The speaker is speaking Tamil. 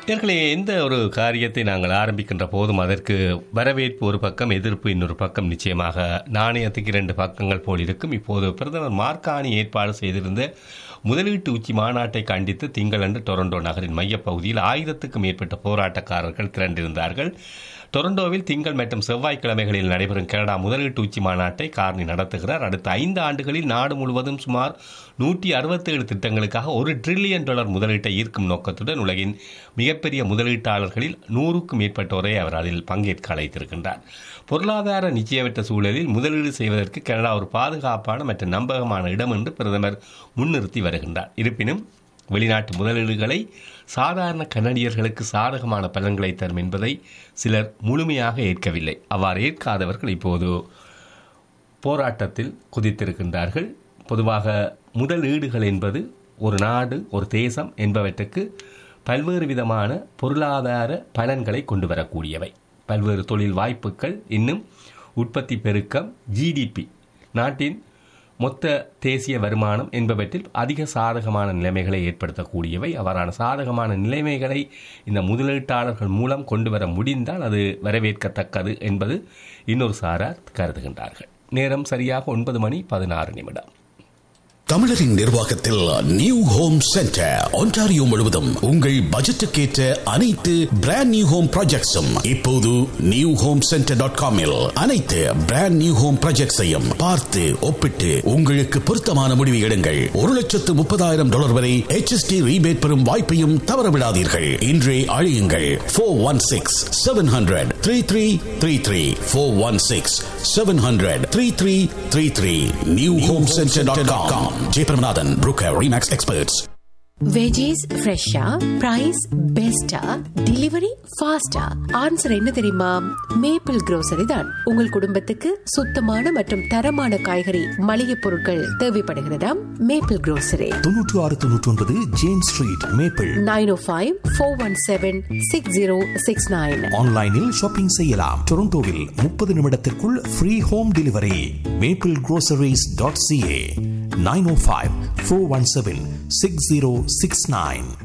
நேர்களே எந்த ஒரு காரியத்தை நாங்கள் ஆரம்பிக்கின்ற போதும் அதற்கு வரவேற்பு ஒரு பக்கம் எதிர்ப்பு இன்னொரு பக்கம் நிச்சயமாக நாணயத்துக்கு இரண்டு பக்கங்கள் போல் இருக்கும் இப்போது பிரதமர் மார்கானி ஏற்பாடு செய்திருந்த முதலீட்டு உச்சி மாநாட்டை கண்டித்து திங்களன்று டொரண்டோ நகரின் மையப்பகுதியில் ஆயிரத்துக்கும் மேற்பட்ட போராட்டக்காரர்கள் திரண்டிருந்தார்கள் டொரண்டோவில் திங்கள் மற்றும் செவ்வாய்க்கிழமைகளில் நடைபெறும் கனடா முதலீட்டு உச்சி மாநாட்டை கார்னி நடத்துகிறார் அடுத்த ஐந்து ஆண்டுகளில் நாடு முழுவதும் சுமார் நூற்றி அறுபத்தேழு திட்டங்களுக்காக ஒரு ட்ரில்லியன் டாலர் முதலீட்டை ஈர்க்கும் நோக்கத்துடன் உலகின் மிகப்பெரிய முதலீட்டாளர்களில் நூறுக்கும் மேற்பட்டோரை அவர் அதில் பங்கேற்க அழைத்திருக்கின்றார் பொருளாதார நிச்சயமற்ற சூழலில் முதலீடு செய்வதற்கு கனடா ஒரு பாதுகாப்பான மற்றும் நம்பகமான இடம் என்று பிரதமர் முன்னிறுத்தி வருகின்றார் இருப்பினும் வெளிநாட்டு முதலீடுகளை சாதாரண கனடியர்களுக்கு சாதகமான பலன்களை தரும் என்பதை சிலர் முழுமையாக ஏற்கவில்லை அவ்வாறு ஏற்காதவர்கள் இப்போது போராட்டத்தில் குதித்திருக்கின்றார்கள் பொதுவாக முதலீடுகள் என்பது ஒரு நாடு ஒரு தேசம் என்பவற்றுக்கு பல்வேறு விதமான பொருளாதார பலன்களை கொண்டு வரக்கூடியவை பல்வேறு தொழில் வாய்ப்புகள் இன்னும் உற்பத்தி பெருக்கம் ஜிடிபி நாட்டின் மொத்த தேசிய வருமானம் என்பவற்றில் அதிக சாதகமான நிலைமைகளை ஏற்படுத்தக்கூடியவை அவ்வாறான சாதகமான நிலைமைகளை இந்த முதலீட்டாளர்கள் மூலம் கொண்டு வர முடிந்தால் அது வரவேற்கத்தக்கது என்பது இன்னொரு சாரார் கருதுகின்றார்கள் நேரம் சரியாக ஒன்பது மணி பதினாறு நிமிடம் தமிழரின் நிர்வாகத்தில் நியூ ஹோம் சென்டர் ஒன்டாரியோ முழுவதும் உங்கள் பட்ஜெட்டுக்கேற்ற அனைத்து பிராண்ட் நியூ ஹோம் ப்ராஜெக்ட்ஸும் இப்போது நியூ ஹோம் சென்டர் டாட் காமில் அனைத்து பிராண்ட் நியூ ஹோம் ப்ராஜெக்ட்ஸையும் பார்த்து ஒப்பிட்டு உங்களுக்கு பொருத்தமான முடிவு எடுங்கள் ஒரு லட்சத்து முப்பதாயிரம் டாலர் வரை HST ரீபேட் பெறும் வாய்ப்பையும் தவறவிடாதீர்கள் இன்றே அழியுங்கள் four one six seven hundred three three three three four one six seven hundred three three three three new home centre dot com Jayabramanathan broker remax experts veggies ஃப்ரெஷ்ஷா பிரைஸ் பெஸ்டா டெலிவரி ஃபாஸ்டா ஆன்சர் என்ன தெரியுமா மேப்பிள் grocery தான் உங்கள் குடும்பத்துக்கு சுத்தமான மற்றும் தரமான காய்கறி மளிகை பொருட்கள் தேவைப்படுகிறதா மேப்பிள் grocery தொன்னூற்று ஆறு தொன்னூற்றி ஒன்பது James street maple nine O five four one seven six zero six nine ஆன்லைனில் ஷாப்பிங் செய்யலாம் டொரண்டோவில் முப்பது நிமிடத்திற்குள் free home delivery maple groceries.ca dot CA nine O five four one seven six zero six nine